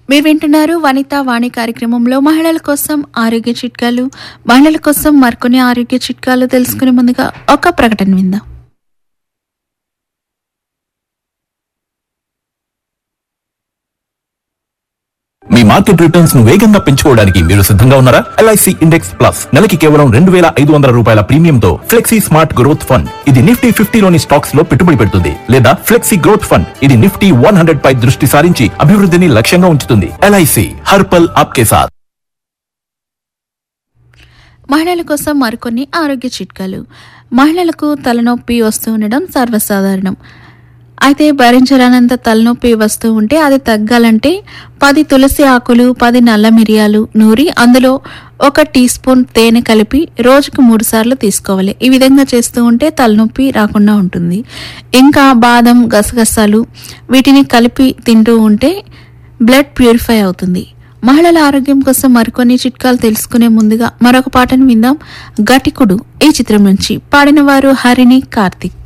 మీరు వింటున్నారు వనిత వాణి కార్యక్రమంలో మహిళల కోసం ఆరోగ్య చిట్కాలు మహిళల కోసం మరికొన్ని ఆరోగ్య చిట్కాలు తెలుసుకునే ముందుగా ఒక ప్రకటన విందాం మీ మార్కెట్ రిటర్న్స్ ను వేగంగా పెంచుకోవడానికి మీరు సిద్ధంగా ఉన్నారా ఎల్ఐసి ఇండెక్స్ ప్లస్ నెలకి కేవలం రెండు వేల ఐదు వందల రూపాయల ప్రీమియంతో ఫ్లెక్సీ స్మార్ట్ గ్రోత్ ఫండ్ ఇది నిఫ్టీ ఫిఫ్టీలోని స్టాక్స్ లో పెట్టుబడి పెడుతుంది లేదా ఫ్లెక్సీ గ్రోత్ ఫండ్ ఇది నిఫ్టీ వన్ హండ్రెడ్ పై దృష్టి సారించి అభివృద్ధిని లక్ష్యంగా ఉంచుతుంది ఎల్ఐసి హర్పల్ ఆప్కే సాత్ మహిళల కోసం మరికొన్ని ఆరోగ్య చిట్కాలు మహిళలకు తలనొప్పి వస్తూ ఉండడం సర్వసాధారణం అయితే భరించరానంత తలనొప్పి వస్తూ ఉంటే అది తగ్గాలంటే పది తులసి ఆకులు పది నల్ల మిరియాలు నూరి అందులో ఒక టీ స్పూన్ తేనె కలిపి రోజుకు మూడు సార్లు తీసుకోవాలి ఈ విధంగా చేస్తూ ఉంటే తలనొప్పి రాకుండా ఉంటుంది ఇంకా బాదం గసగసాలు వీటిని కలిపి తింటూ ఉంటే బ్లడ్ ప్యూరిఫై అవుతుంది మహిళల ఆరోగ్యం కోసం మరికొన్ని చిట్కాలు తెలుసుకునే ముందుగా మరొక పాటను విందాం గటికుడు ఈ చిత్రం నుంచి పాడిన వారు హరిణి కార్తిక్